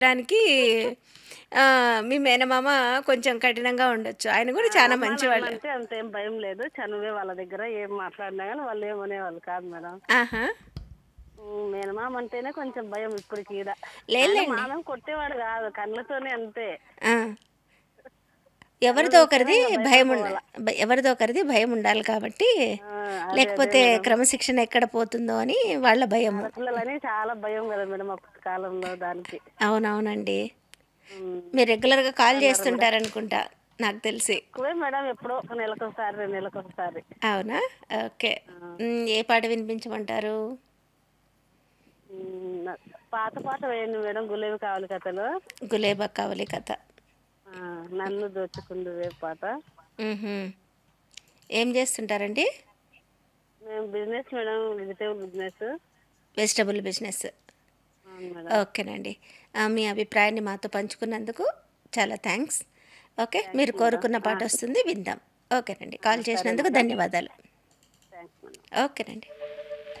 దానికి ఆ, మీ మేనమామ కొంచెం కఠినంగా ఉండొచ్చు ఆయన కూడా చాలా అమ్మ మంచివాళ్ళు నాన్న అంటే అంతేం భయం లేదు చనువే వాళ్ళ దగ్గర ఏం మాట్లాడినా కానీ వాళ్ళు ఏమనేవాళ్ళు కాదు మేడం ఆహా ఉమ్, మేనమామ అంటేనే కొంచెం భయం ఇప్పటికి ఈడ లేదులేండి. మానం కొట్టేవాడు కాదు కళ్ళతోనే అంతే ఆ. ఎవరిదో ఒకరిది భయం ఉండ భ- ఎవరిదో ఒకరిది భయం ఉండాలి కాబట్టి ఆ, అదే, లేకపోతే క్రమశిక్షణ ఎక్కడ పోతుందో అని వాళ్ళ భయం పిల్లలని చాలా భయం కదా మేడం అప్పటి కాలంలో దానికి అవునవునండి ఉమ్, మీరు రెగ్యులర్గా కాల్ చేస్తుంటారనుకుంటా నాకు తెలిసి ఎక్కువే మేడం ఎప్పుడో నెలకొకసారి రెండు నెలకొకసారి అవునా ఓకే మ్, ఏ పాట వినిపించమంటారు ఉమ్, నా- పాత పాట వేయండి మేడం గులేబీ కావాలి కథలు గులేబా కావలి కథ ఆ, నన్ను దోచుకుందు వే పాట మ్హూ. ఏం చేస్తుంటారండి మేము business madam vegetable business vegetable business అవును మేడం ఓకేనండి ఆ, మీ అభిప్రాయాన్ని మాతో పంచుకున్నందుకు చాలా థ్యాంక్స్ ఓకే మీరు కోరుకున్న పాట వస్తుంది విందాం ఓకేనండి కాల్ చేసినందుకు ధన్యవాదాలు థ్యాంక్స్ మేడం ఓకేనండి